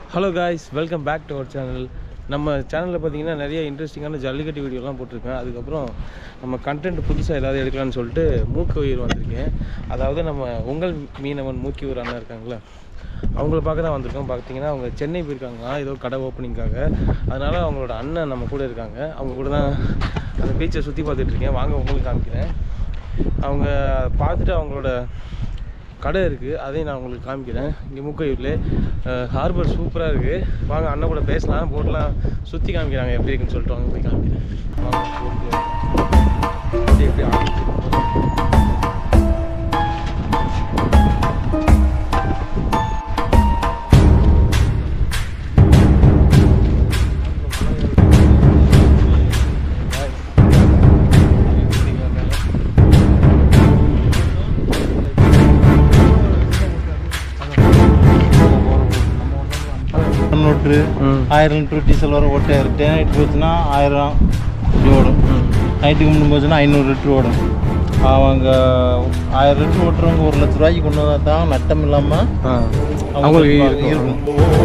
Hello guys welcome back to our channel நம்ம சேனலில் பார்த்தீங்கன்னா நிறைய இன்ட்ரெஸ்டிங்கான ஜல்லிக்கட்டு வீடியோலாம் போட்டிருக்கேன் அதுக்கப்புறம் நம்ம கண்டென்ட் புதுசாக ஏதாவது எடுக்கலாம்னு சொல்லிட்டு மூக்கு உயிர் வந்திருக்கேன் அதாவது நம்ம உங்கள் மீனவன் மூக்கி ஊர் அண்ணன் இருக்காங்களே அவங்கள பார்க்க தான் வந்திருக்கோம் பார்த்தீங்கன்னா அவங்க சென்னை போயிருக்காங்களா ஏதோ கடை ஓப்பனிங்காக அதனால் அவங்களோட அண்ணன் நம்ம கூட இருக்காங்க அவங்க கூட தான் அந்த பீச்சை சுற்றி பார்த்துட்டு இருக்கேன் வாங்க உங்களுக்கு காமிக்கிறேன் அவங்க பார்த்துட்டு அவங்களோட கடை இருக்குது அதையும் நான் உங்களுக்கு காமிக்கிறேன் இங்கே முக்கையூரில் ஹார்பர் சூப்பராக இருக்குது வாங்க அண்ணன் கூட பேசலாம் போட்லாம் சுற்றி காமிக்கிறாங்க எப்படி இருக்குன்னு சொல்லிட்டு வாங்க போய் காமிக்கிறேன் வாங்க, போட்டு. அப்படியே அப்படியே ஆரம்பிச்சு. நூற்று ம். ஆயிரம் லிட்டர் டீசல் வர ஓட்டை டே நைட் போச்சுன்னா ஆயிரம் இப்படி ஓடும் நைட்டுக்கு முன்னும் போச்சுன்னா ஐநூறு லிட்டர் ஓடும் அவங்க ஆயிரம் லிட்டர் ஓட்டுறவங்க ஒரு லட்ச ரூபாய்க்கு கொண்டு வந்தா தான் நட்டம் இல்லாமல் ஆ அவங்களுக்கு இருக்கும்.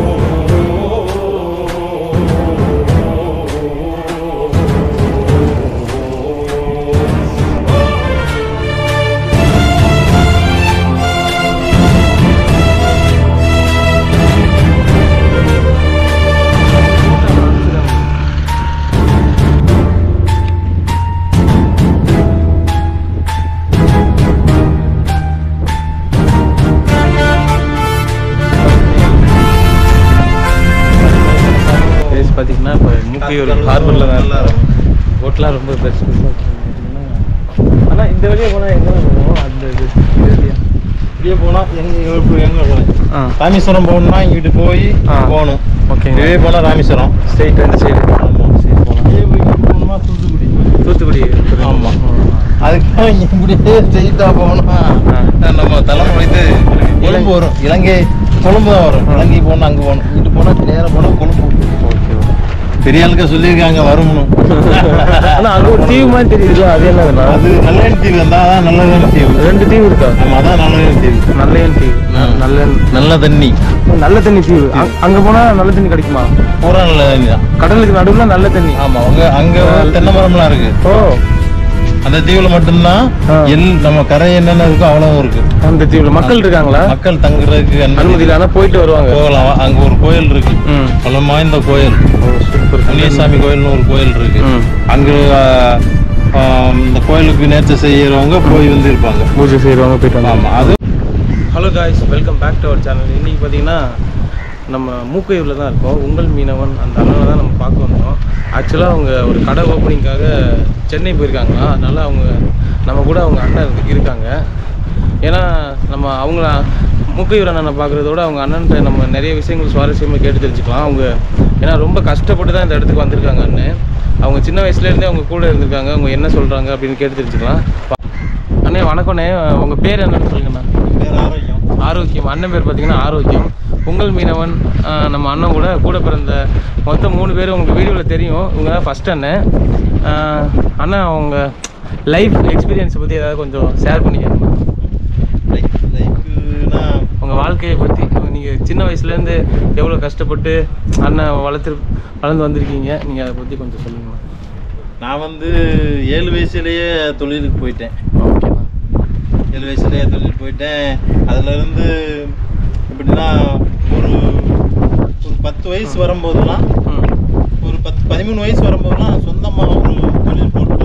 பிளேஸ் பார்த்தீங்கன்னா இப்போ முக்கியூர் ஹார்பரில் தான் நல்லா இருக்கும் போட்லாம் ரொம்ப பெஸ்ட் ஆனால் இந்த வழியாக போனால் எங்கே போவோம் அந்த இது இது வழியா இப்படியே போனால் எங்கே இப்போ எங்கே போகணும் ஆ ராமேஸ்வரம் போகணும்னா இங்கிட்டு போய் ஆ. போகணும் ஓகேங்க இதே போனால் ராமேஸ்வரம் ஸ்ட்ரெயிட் அந்த சைடு ஆமாம் சரி போகலாம் இதே போய் இங்கிட்டு போகணுமா தூத்துக்குடி தூத்துக்குடி ஆமா. அதுக்கு இப்படியே ஸ்ட்ரெயிட்டாக போகணும்னா ஆ. நம்ம தலைமுறை இது கொழும்பு வரும் இலங்கை கொழும்பு தான் வரும் இலங்கை போகணும் அங்கே போகணும் இங்கிட்டு போனால் நேராக போனால் கொழும்பு ஓகே பெரிய ஆளுக்க சொல்லியிருக்காங்க வரும்னு ஆனால் அங்கே ஒரு தீவு மாதிரி தெரியுதுல்ல அது என்னதுண்ணா அது நல்ல தீவு இருந்தால் அதான் நல்ல தீவு ரெண்டு தீவு இருக்கா நம்ம அதான் நல்ல தீவு நல்ல தீவு ந- நல்ல நல்ல தண்ணி நல்ல தண்ணி தீவு அங்க- அங்க போனா நல்ல தண்ணி கிடைக்குமா பூரா நல்ல தண்ணி தான் கடலுக்கு நடுவுல நல்ல தண்ணி ஆமா அங்க அங்க தென்னை மரம்லாம் இருக்கு ஓ அந்த தீவுல மட்டும்தான் ஆ. எல் நம்ம கரை என்னென்ன இருக்கோ அவ்வளவும் இருக்கு அந்த தீவுல மக்கள் இருக்காங்களா மக்கள் தங்குறதுக்கு அனுமதி அனுமதி இல்ல ஆனா போயிட்டு வருவாங்க போகலாம் அங்க ஒரு கோயில் இருக்கு ம் பலம் வாய்ந்த கோயில் சூப்பர் முனியசாமி கோயில்னு ஒரு கோயில் இருக்கு ம். அங்க ஆ, இந்த கோயிலுக்கு நேர்ச்சை செய்யறவங்க போய் வந்து இருப்பாங்க பூஜை செய்யறவங்க போயிட்டு ஆமா அது hello guys welcome back to our channel இன்னைக்கு பார்த்தீங்கன்னா நம்ம மூக்கையூரில் தான் இருக்கோம் உங்கள் மீனவன் அந்த அண்ணனை தான் நம்ம பார்க்க வந்தோம் ஆக்சுவலாக அவங்க ஒரு கடை ஓப்பனிங்காக சென்னை போயிருக்காங்களா அதனால அவங்க நம்ம கூட அவங்க அண்ணன் இருக்கு- இருக்காங்க ஏன்னா நம்ம அவங்கள மூக்கையூர் அண்ணனை பார்க்குறதோட அவங்க அண்ணன்ட்ட நம்ம நிறைய விஷயங்கள் சுவாரஸ்யமாக கேட்டு தெரிஞ்சுக்கலாம் அவங்க ஏன்னா ரொம்ப கஷ்டப்பட்டு தான் இந்த இடத்துக்கு வந்திருக்காங்க அண்ணன் அவங்க சின்ன வயசுலேருந்தே அவங்க கூட இருந்திருக்காங்க அவங்க என்ன சொல்கிறாங்க அப்படின்னு கேட்டு தெரிஞ்சுக்கலாம் அண்ணே வணக்கண்ணே உங்கள் பேர் என்னன்னு சொல்லுங்கண்ணா வேற ஆரோக்கியம் ஆரோக்கியம் அண்ணன் பேர் பார்த்தீங்கன்னா ஆரோக்கியம் உங்கள் மீனவன் ஆஹ் நம்ம அண்ணன் கூட கூட பிறந்த மொத்தம் மூணு பேர் உங்களுக்கு வீடியோவில் தெரியும் இவங்க தான் ஃபஸ்ட் அண்ணன் ஆஹ் அண்ணன் அவங்க லைஃப் எக்ஸ்பீரியன்ஸை பற்றி ஏதாவது கொஞ்சம் ஷேர் பண்ணிக்கணுமா லைக் லைக்குனா உங்கள் வாழ்க்கையை பற்றி நீங்கள் சின்ன வயசுலேருந்து எவ்வளோ கஷ்டப்பட்டு அண்ணன் வளர்த்து வளர்ந்து வந்திருக்கீங்க நீங்கள் அதை பற்றி கொஞ்சம் சொல்லுங்கண்ணா நான் வந்து ஏழு வயசுலயே தொழிலுக்கு போயிட்டேன் ஓகேண்ணா ஏழு வயசுலயே தொழிலுக்கு போயிட்டேன் அதுல இருந்து எப்படின்னா ஒரு ஒரு பத்து வயசு வரும்போதெல்லாம் ம் ஒரு பத்து பதிமூணு வயசு வரும்போதெல்லாம் சொந்தமா ஒரு தொழில் போட்டு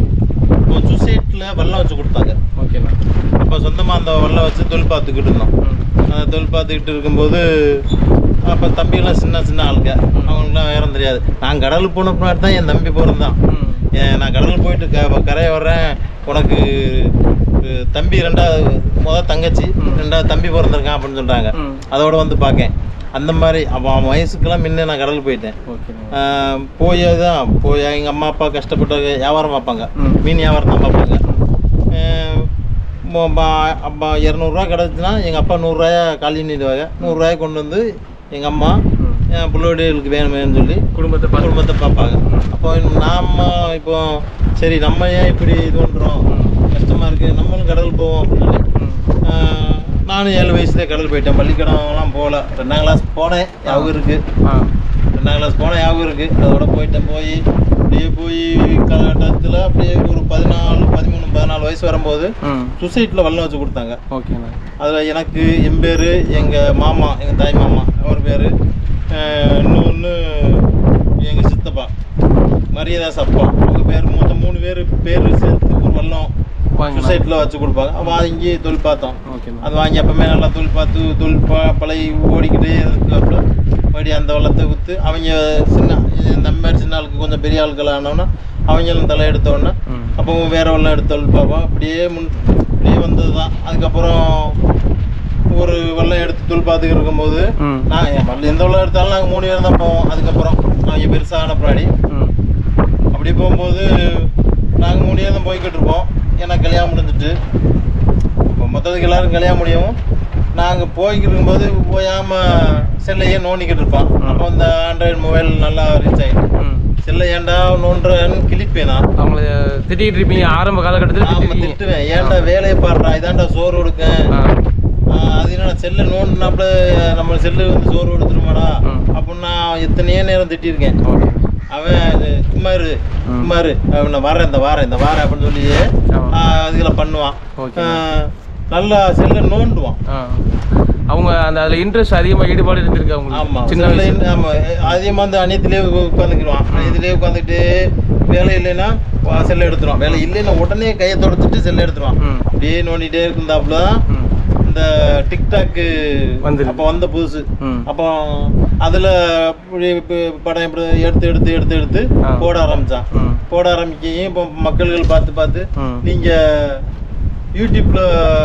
ஒரு சொசைட்டியில் வெள்ளம் வச்சு கொடுத்தாங்க ஓகேண்ணா அப்போ சொந்தமாக அந்த வெள்ளம் வச்சு தொழில் பார்த்துக்கிட்டு இருந்தோம் ம் அந்த தொழில் பார்த்துக்கிட்டு இருக்கும்போது அப்போ தம்பியெல்லாம் சின்ன சின்ன ஆளுங்க அவங்களுக்குலாம் வேறம் தெரியாது நான் கடலுக்கு போன பின்னாடி தான் என் தம்பி பிறந்தான் ம் ஏன் நான் கடலுக்கு போயிட்டு க கரையை வர்றேன் உனக்கு அஹ், தம்பி ரெண்டாவது முதல் தங்கச்சி ம். ரெண்டாவது தம்பி பிறந்திருக்கான் அப்படின்னு சொல்கிறாங்க ம் அதோட வந்து பார்க்கேன் அந்த மாதிரி அப்போ அவன் வயசுக்கெல்லாம் முன்ன நான் கடலுக்கு போயிட்டேன் ஓகேண்ணா ஆஹ், போய் தான் போய் எங்கள் அம்மா அப்பா கஷ்டப்பட்டு வியாபாரம் பார்ப்பாங்க ம். மீன் வியாபாரம் தான் பார்ப்பாங்க ஆஹ், மொ- பா- அப்பா இரநூறுவா கிடச்சுன்னா எங்கள் அப்பா நூறுரூவாயா காலி நீடுவாங்க நூறுரூவாயை கொண்டு வந்து எங்கள் அம்மா ம் என் பிள்ளைகளுக்கு வேணுமேன்னு சொல்லி குடும்பத்தை பார்த்து குடும்பத்தை பார்ப்பாங்க அப்போ நாம இப்போ சரி நம்ம ஏன் இப்படி இது பண்ணுறோம் கஷ்டமாக இருக்குது நம்மளும் கடல் போவோம் அப்படின்னு சொல்லி ம் ஆஹ், நானும் ஏழு வயசுலேயே கடல் போயிட்டேன் பள்ளிக்கூடம்லாம் போகல ரெண்டாம் கிளாஸ் போனேன் ஞாபகம் இருக்கு ஆ ரெண்டாம் கிளாஸ் போனேன் ஞாபகம் இருக்கு அதோட போயிட்டேன் போய் அப்படியே போய் காலகட்டத்தில் அப்படியே ஒரு பதினாலு பதிமூணு பதினாலு வயசு வரும்போது ம் சொசைட்டியில் வெள்ளம் வச்சு கொடுத்தாங்க ஓகேண்ணா அதில் எனக்கு என் பேர் எங்கள் மாமா எங்கள் தாய் மாமா அவர் பேர் இன்னொன்று எங்கள் சித்தப்பா மரியதாஸ் அப்பா அவங்க பேர் மொத்தம் மூணு பேர் பேர் சேர்த்து ஒரு வெள்ளம் வாங்கண்ணா சொசைட்டியில் வச்சு கொடுப்பாங்க அப்போ வாங்கி தொழில் பார்த்தோம் ஓகேண்ணா அது வாங்கி அப்பவுமே நல்லா தொழில் பார்த்து தொழில் ப பழகி ஓடிக்கிட்டே இருக்கு அப்புறம் மறுபடியும் அந்த வெள்ளத்தை விற்று அவங்க சின்ன நம்ம மாதிரி சின்ன ஆளுக்கு கொஞ்சம் பெரிய ஆட்கள் ஆனோன்னா அவங்களும் தலை எடுத்தோடனே ம் அப்போ வேற வெள்ளம் எடுத்து தொழில் பார்ப்போம் அப்படியே முன் அப்படியே வந்தது தான் அதுக்கப்புறம் ஒரு வெள்ளம் எடுத்து தொழில் பார்த்துக்கிட்டு இருக்கும்போது ம் நான் என் வெள்ளம் எந்த வெள்ளம் எடுத்தாலும் நாங்கள் மூணு பேர் தான் போவோம் அதுக்கப்புறம் அவங்க பெருசான பின்னாடி ம் அப்படி போகும்போது நாங்கள் மூணு பேர் தான் போய்கிட்டு இருப்போம் எனக்கு கல்யாணம் முடிஞ்சிட்டு இப்போ மொத்தத்துக்கு எல்லாரும் கல்யாணம் முடியவும் நாங்கள் போய்கிட்டு இருக்கும்போது போயாமல் செல்லையே நோண்டிக்கிட்டு இருப்பான் அப்போ இந்த ஆண்ட்ராய்டு மொபைல் நல்லா ரீச் ஆகிட்டு ம் செல்லை ஏன்டா நோண்டுறேன்னு கிழிப்பேன் நான் அவங்கள திட்டிகிட்டு இருப்பீங்க ஆரம்ப காலகட்டத்தில் ஆமாம் திட்டிருக்கீங்க திட்டுவேன் ஏன்டா வேலையை பாடுறா இதான்டா சோறு கொடுக்கேன் ஆ அது என்ன செல்லை நோண்டினாப்புல நம்ம செல்லு வந்து சோறு கொடுத்துருமாடா ம். அப்படின்னு நான் எத்தனையோ நேரம் திட்டியிருக்கேன் ஓகே அவன் சும்மா இரு ம். சும்மா இரு அவன் நான் வரேன் இந்த வாரேன் இந்த வாரேன் அப்படின்னு சொல்லி ஆமா. அதுகளை பண்ணுவான் ஓகே. ஆ, நல்லா செல்லை நோண்டுவான் ஆ அவங்க அந்த அதில் இன்ட்ரெஸ்ட் அதிகமாக ஈடுபாடு இருந்திருக்கு ஆமா அவங்களுக்கு சின்ன செல்லை வயசு ஆமா அதிகமாக வந்து அணியத்திலே உட்காந்துக்கிடுவான் அணியத்திலே உட்காந்துட்டு வேலை இல்லைன்னா வா- செல்லை எடுத்துருவான் வேலை இல்லைன்னா உடனே கையை தொடச்சிட்டு செல்லை எடுத்துருவான் ம் அப்படியே நோண்டிட்டே இருந்தாப்புல ம் இந்த டிக்டாக்கு வந்துருக்கு. அப்போ வந்த புதுசு ம் அப்போ அதில் இப்படி இப்ப படம் இப்படி எடுத்து எடுத்து எடுத்து எடுத்து ஆ. போட ஆரம்பிச்சான் ம் போட ஆரம்பிக்கையும் இப்போ மக்கள்கள் பார்த்து பார்த்து ம். நீங்கள் யூடியூப்பில்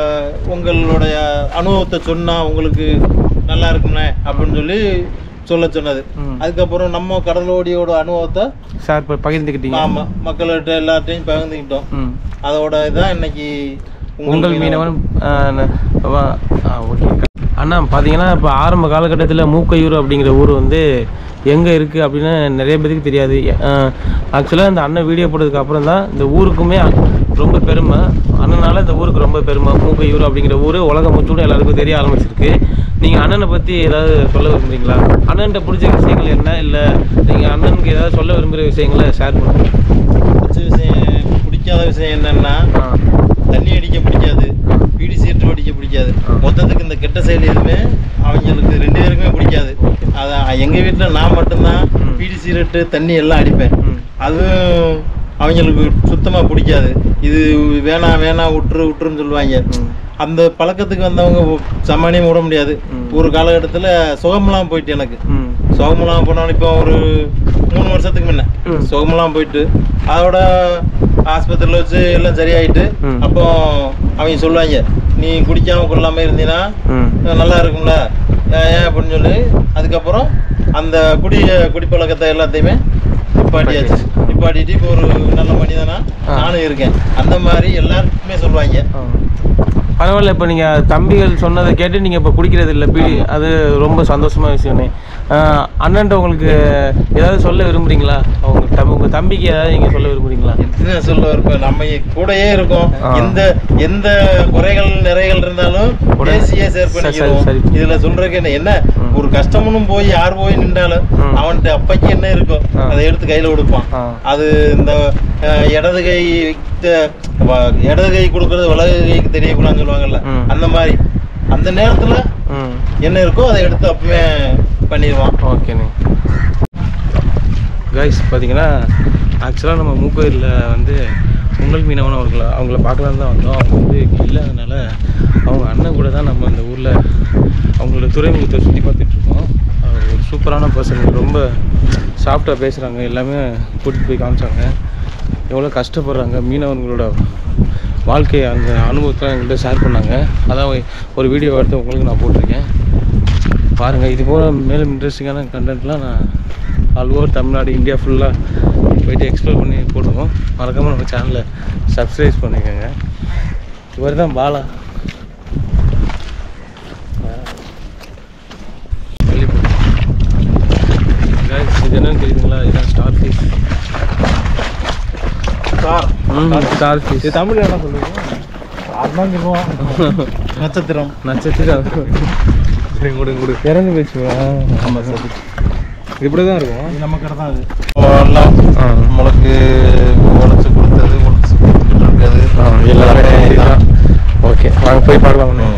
உங்களுடைய அனுபவத்தை சொன்னால் உங்களுக்கு நல்லா இருக்கும்னே அப்படின்னு சொல்லி சொல்ல சொன்னது ம். அதுக்கப்புறம் நம்ம கடலோடியோட அனுபவத்தை சார் இப்போ பகிர்ந்துக்கிட்டீங்க ஆமாம் மக்கள்கிட்ட எல்லாத்தையும் பகிர்ந்துக்கிட்டோம் ம் அதோட இதான் இன்னைக்கு உங்கள் மீனவன் ஆ, ந- வா- ஆ ஓகே அண்ணா பார்த்தீங்கன்னா இப்போ ஆரம்ப காலகட்டத்தில் மூக்கையூர் அப்படிங்கிற ஊர் வந்து எங்கே இருக்குது அப்படின்னு நிறைய பேருக்கு தெரியாது ஆக்சுவலாக இந்த அண்ணன் வீடியோ போட்டதுக்கு அப்புறம் தான் இந்த ஊருக்குமே ரொம்ப பெருமை அண்ணனால இந்த ஊருக்கு ரொம்ப பெருமை மூக்கையூர் அப்படிங்கிற ஊர் உலகம் முச்சூட எல்லாருக்கும் தெரிய ஆரம்பிச்சிருக்கு நீங்கள் அண்ணனை பற்றி ஏதாவது சொல்ல விரும்புறீங்களா அண்ணன்ட்ட பிடிச்ச விஷயங்கள் என்ன இல்லை நீங்கள் அண்ணனுக்கு ஏதாவது சொல்ல விரும்புகிற விஷயங்களை ஷேர் பண்ணுங்க பிடிச்ச விஷயம் பிடிக்காத விஷயம் என்னன்னா ஆ தண்ணி அடிக்க பிடிக்காது பீடி சீட்டு அடிக்க பிடிக்காது மொத்தத்துக்கு இந்த கெட்ட செயல் எதுவுமே அவங்களுக்கு ரெண்டு பேருக்குமே பிடிக்காது அதான் எங்கள் வீட்டில் நான் மட்டும்தான் ம். பீடி சீரட்டு தண்ணி எல்லாம் அடிப்பேன் ம் அதுவும் அவங்களுக்கு சுத்தமாக பிடிக்காது இது வேணாம் வேணாம் விட்டுரு விட்டுருன்னு சொல்லுவாங்க ம் அந்த பழக்கத்துக்கு வந்தவங்க சமாளியம் விட முடியாது ம். ஒரு காலகட்டத்தில் சுகமெல்லாம் போயிட்டு எனக்கு ம் சுகமெல்லாம் போனாலும் இப்போ ஒரு மூணு வருஷத்துக்கு முன்ன ம். சுகமெல்லாம் போயிட்டு அதோட ஆஸ்பத்திரியில் வச்சு எல்லாம் சரியாயிட்டு ம். அப்போ அவங்க சொல்லுவாங்க நீ குடிக்காம கொள்ளாம இருந்தீன்னா ம் நல்லா இருக்கும்ல ஏன் ஏன் அப்படின்னு சொல்லி அதுக்கப்புறம் அந்த குடி குடிப்பழக்கத்தை எல்லாத்தையுமே நிப்பாட்டியாச்சு நிப்பாட்டிட்டு இப்போ ஒரு நல்ல மனிதனா ஆ. நானும் இருக்கேன் அந்த மாதிரி எல்லாருக்குமே சொல்லுவாங்க ஆ. பரவாயில்ல இப்போ நீங்கள் தம்பிகள் சொன்னதை கேட்டு நீங்கள் இப்போ குடிக்கிறது இல்லை பீடி அது ரொம்ப சந்தோஷமான விஷயம்னே அண்ணன்ட்ட உங்களுக்கு ஏதாவது சொல்ல விரும்புறீங்களா அவங்க தம்பி உங்கள் தம்பிக்கு ஏதாவது நீங்கள் சொல்ல விரும்புறீங்களா என்ன சொல்ல இருப்போம் நம்ம கூடயே இருக்கோம் ஆ. எந்த எந்த குறைகள் நிறைகள் இருந்தாலும் உடனே பேசியே ஷேர் சரி, பண்ணிக்கிறோம் சரி. இதுல சொல்றதுக்கு என்ன என்ன ம். ஒரு கஷ்டம்னு போய் யார் போய் நின்றாலும் ம். அவன்கிட்ட அப்பைக்கு என்ன இருக்கும் ஆ. அதை எடுத்து கையில கொடுப்பான் ஆ அது இந்த அஹ், இடது கை த- வ- இடது கை கொடுக்கறது வலது கைக்கு தெரியக்கூடாதுன்னு சொல்லுவாங்கல்ல ம். அந்த மாதிரி அந்த நேரத்துல ம் என்ன இருக்கோ அதை எடுத்து அப்பவே பண்ணிடுவான் ஓகேண்ணே கைஸ் பார்த்தீங்கன்னா ஆக்சுவலாக நம்ம மூக்கோயிலில் வந்து உங்கள் மீனவன் அவர்கள அவங்கள பார்க்கலான்னு தான் வந்தோம் அவங்க வந்து இல்லாதனால அவங்க அண்ணன் கூட தான் நம்ம இந்த ஊரில் அவங்களோட துறைமுகத்தை சுற்றி பார்த்துட்ருக்கோம் அவர் ஒரு சூப்பரான பர்சன் ரொம்ப சாஃப்டாக பேசுகிறாங்க எல்லாமே கூட்டிகிட்டு போய் காமிச்சாங்க எவ்வளோ கஷ்டப்படுறாங்க மீனவர்களோட வாழ்க்கை அந்த அனுபவத்தை எங்கள்கிட்ட ஷேர் பண்ணாங்க அதான் ஒரு வீடியோ எடுத்து உங்களுக்கு நான் போட்டிருக்கேன் பாருங்கள் இது போல் மேலும் இன்ட்ரெஸ்டிங்கான கண்டென்ட்லாம் நான் ஆல் ஓவர் தமிழ்நாடு இந்தியா ஃபுல்லாக போயிட்டு எக்ஸ்ப்ளோர் பண்ணி போடுவோம் மறக்காமல் நம்ம சேனலை சப்ஸ்கிரைப் பண்ணிக்கோங்க இவர் தான் பாலா Guys, இது என்னன்னு தெரியுதுங்களா இதுதான் star fish sir star fish தமிழ்ல என்ன சொல்லுவோம் அதுதான் சொல்லுவோம் நட்சத்திரம் நட்சத்திரம் சரி கொடுங்க கொடு இறந்து போயிடுச்சுவா ஆமாம் சார் இப்படி தான் இருக்கும் இது நம்ம கடை தான் அது எல்லாம் ஆ. நம்மளுக்கு உழைச்சி கொடுத்தது உழைச்சி கொடுத்துக்கிட்டு இருக்கிறது எல்லாமே ஓகே வாங்க போய் பார்க்கலாம் ஒண்ணு.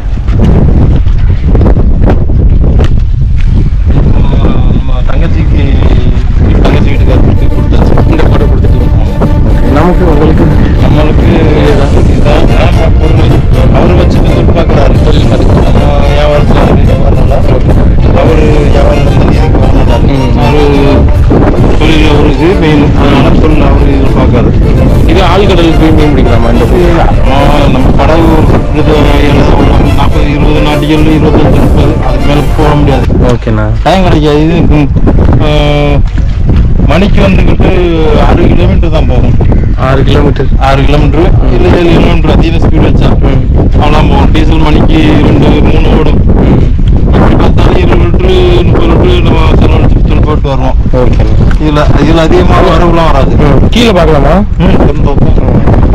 நம்ம நம்ம தங்கச்சிக்கு தங்கச்சி வீட்டுக்காரருக்கு கொடுத்தாச்சு இந்த போட்டோ கொடுத்துட்டீங்க நமக்கு உங்களுக்கு நம்மளுக்கு இதான் நம்ம பொருள் அவர் வச்சுட்டு பார்க்குறாரு தொழில் பார்த்து வியாபாரத்தில் வியாபாரம் அவர் வியாபாரம் வந்து இதுக்கு வந்துட்டார் ம். அவர் தொழில் அவருக்கு மெயின் அதனால தொழில் அவர் இதில் பார்க்காரு இது ஆழ்கடலுக்கு போய் மீன் பிடிக்கலாமா இந்த போய் அப்புறம் நம்ம படகு இது ஒரு நாற்பது இருபது நாட்டிகள் இருபத்தஞ்சு முப்பது அதுக்கு மேலே போக முடியாது ஓகேண்ணா டைம் கிடைக்காது இது ம், ஆஹ், மணிக்கு வந்துக்கிட்டு ஆறு கிலோமீட்டர் தான் போகும் ஆறு கிலோமீட்டர் ஆறு கிலோமீட்டர் இல்லை ஏழு கிலோமீட்டர் அதிக ஸ்பீட் வச்சா ம். அவ்வளோ போகும் டீசல் மணிக்கு ரெண்டு மூணு ஓடும் இப்படி பார்த்தாலும் இருபது லிட்ரு முப்பது லிட்ரு நம்ம செலவழிச்சு சொல்லி போட்டு வருவோம் ஓகேண்ணா இதில் இதில் அதிகமாக வரவுலாம் வராது கீழே பார்க்கலாமா ம் திறந்து வைப்போம்.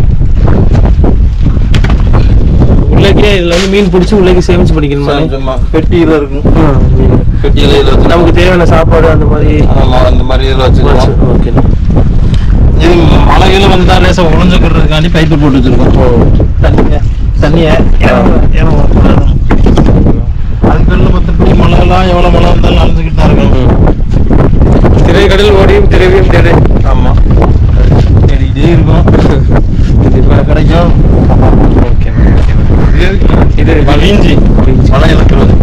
உள்ளேக்கே இதில் வந்து மீன் பிடிச்சி உள்ளேக்கு சேமிச்சு பண்ணிக்கணுமா கொஞ்சமா பெட்டியில் இருக்கும் ம், மீன். பெட்டியில் இதில் வச்சு நமக்கு தேவையான சாப்பாடு அந்த மாதிரி ஆமாம் அந்த மாதிரி இதில் வச்சுக்கலாம் ஓகேண்ணா இது மழையில வந்தா லேசா உழைஞ்சுக்கிறதுக்காண்டி பைப்பு போட்டு வச்சிருக்கோம் ஓ தண்ணிய தண்ணிய அதுக்கு வெளில மற்றபடி மழைலாம் எவ்வளோ மழை வந்தாலும் அலைஞ்சுக்கிட்டு தான் இருக்கணும் திரைக்கடல் ஓடியும் திரைவியும் திரை ஆமா தேடிக்கிட்டே இருக்கும் கண்டிப்பாக கிடைக்கும் ஓகேண்ணா ஓகேண்ணா இது இது வீஞ்சி வீஞ்சி. மழை இழக்கிறது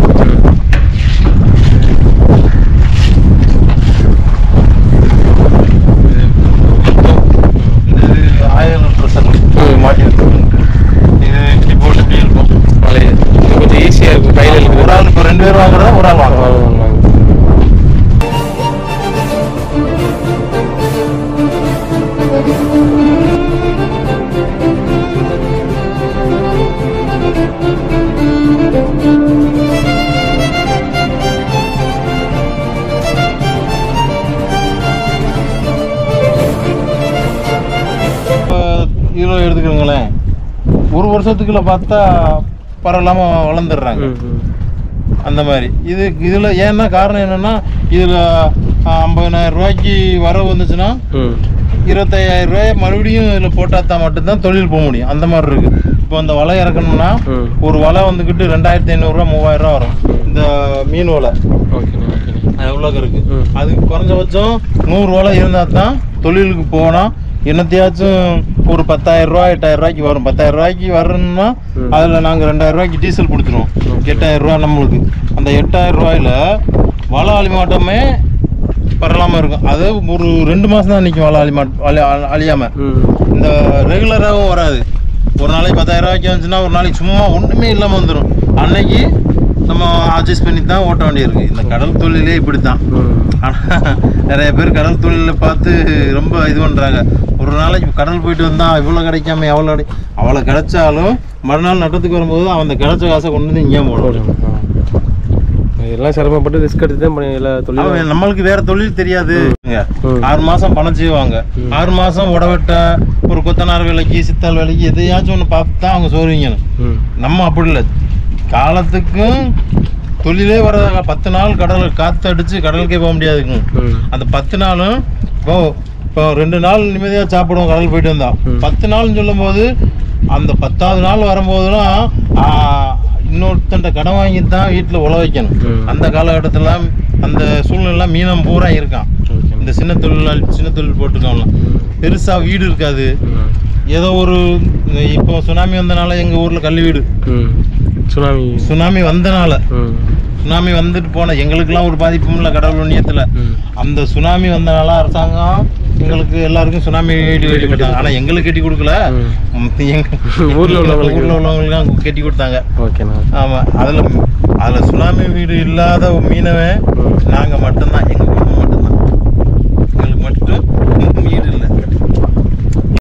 இது ஆயிரம் லிட்டர் சங்கு மாட்டி இருக்கு இது இப்படி போட்டு இப்படி இருக்கும் மலை இது கொஞ்சம் ஈஸியாக இருக்கும் கையில் ஒரு ஆள் இப்போ ரெண்டு பேர் வாங்குறதா ஒரு ஆள் வாங்குறோம் இப்போ இதில் எடுத்துக்கிறோங்களேன் ஒரு வருஷத்துக்குள்ள பார்த்தா பரவலாமல் வளர்ந்துடுறாங்க அந்த மாதிரி இது இதில் ஏன்னா காரணம் என்னென்னா இதில் ஐம்பதாயிரம் ரூபாய்க்கு வரவு வந்துச்சுன்னா இருபத்தையாயிரம் ரூபாய் மறுபடியும் இதில் போட்டால் தான் மட்டும்தான் தொழில் போக முடியும் அந்த மாதிரி இருக்குது இப்போ அந்த வலை இறக்கணும்னா ம். ஒரு வலை வந்துக்கிட்டு ரெண்டாயிரத்தி ஐநூறுரூவா மூவாயிரம் ரூபா வரும் இந்த மீன் வலை ஓகேண்ணா ஓகேண்ணா எவ்வளோக்கு இருக்குது ம். அதுக்கு குறைஞ்சபட்சம் நூறு வலை இருந்தால் தான் தொழிலுக்கு போனால் என்னத்தையாச்சும் ஒரு பத்தாயிரம் ரூபா எட்டாயிரம் ரூபாய்க்கு வரும் பத்தாயிரம் ரூபாய்க்கு வரணும்னா ம். அதில் நாங்கள் ரெண்டாயிரம் ரூபாய்க்கு டீசல் பிடிச்சிருவோம் எட்டாயிரம் ரூபா நம்மளுக்கு அந்த எட்டாயிரம் ரூபாயில வலை அழி மாட்டோமே பரலாமல் இருக்கும் அது ஒரு ரெண்டு மாதம் தான் நிற்கும் வலை அழி மாட் அழி அழியாமல் ம் இந்த ரெகுலராகவும் வராது ஒரு நாளைக்கு பத்தாயிரம் ரூபாய்க்கு வந்துச்சுன்னா ஒரு நாளைக்கு சும்மா ஒன்றுமே இல்லாமல் வந்துடும் அன்னைக்கு நம்ம அட்ஜஸ்ட் பண்ணி தான் ஓட்ட வேண்டியிருக்கு இந்த கடல் தொழிலே இப்படி தான் ம் ஆனால் நிறைய பேர் கடல் தொழிலை பார்த்து ரொம்ப இது பண்ணுறாங்க ஒரு நாளைக்கு கடல் போயிட்டு வந்தால் இவ்வளோ கிடைக்காம எவ்வளோ கிடை அவ்வளோ கிடைச்சாலும் மறுநாள் நட்டத்துக்கு வரும்போது அவன் அந்த கிடைச்ச காசை கொண்டு வந்து இங்கே போடும் போடணும். ஆ. எல்லாம் சிரமப்பட்டு ரிஸ்க் எடுத்து தான் பண்ணி எல்லா தொழிலும் அவன் நம்மளுக்கு வேற தொழில் தெரியாது ம். ஆறு மாசம் பணம் செய்வாங்க ம். ஆறு மாசம் உடவெட்ட ஒரு கொத்தனார் வேலைக்கு சித்தாள் வேலைக்கு எதையாச்சும் ஒன்று பார்த்து தான் அவங்க சோறுவீங்கணும் ம் நம்ம அப்படி இல்லை காலத்துக்கும் தொழிலே வர பத்து நாள் கடல் காற்று அடிச்சு கடலுக்கே போக முடியாதுங்க ம் அந்த பத்து நாளும் இப்போ இப்போ ரெண்டு நாள் நிம்மதியாக சாப்பிடுவோம் கடல் போயிட்டு வந்தோம் ம். பத்து நாள்னு சொல்லும்போது அந்த பத்தாவது நாள் வரும்போதுலாம் ஆ, இன்னொருத்தன்ட்ட கடன் வாங்கி தான் வீட்டில் உழ வைக்கணும் ம். அந்த காலகட்டத்தில் அந்த சூழ்நிலை மீனம் பூரா இருக்கான் ஓகே இந்த சின்ன தொழிலாளி சின்ன தொழில் போட்டிருக்கவங்களாம் பெருசாக வீடு இருக்காது ம் ஏதோ ஒரு இப்போ சுனாமி வந்தனால எங்கள் ஊரில் கல் வீடு ம் சுனாமி சுனாமி வந்தனால ம் சுனாமி வந்துட்டு போன எங்களுக்கெல்லாம் ஒரு பாதிப்பும் இல்லை கடவுள் புண்ணியத்தில் ம் அந்த சுனாமி வந்தனால அரசாங்கம் எங்களுக்கு எல்லாருக்கும் சுனாமி வீடு கட்டி கொடுத்தாங்க ஆனால் எங்களுக்கு கட்டி கொடுக்கல ம். ம், எங்க ஊர்ல உள்ளவங்களுக்கு. ஊரில் உள்ளவங்களுக்கு கட்டி கொடுத்தாங்க ஓகேண்ணா ஆமாம் அதில் அதில் சுனாமி வீடு இல்லாத மீனவன் ம். நாங்கள் மட்டும்தான் எங்கள்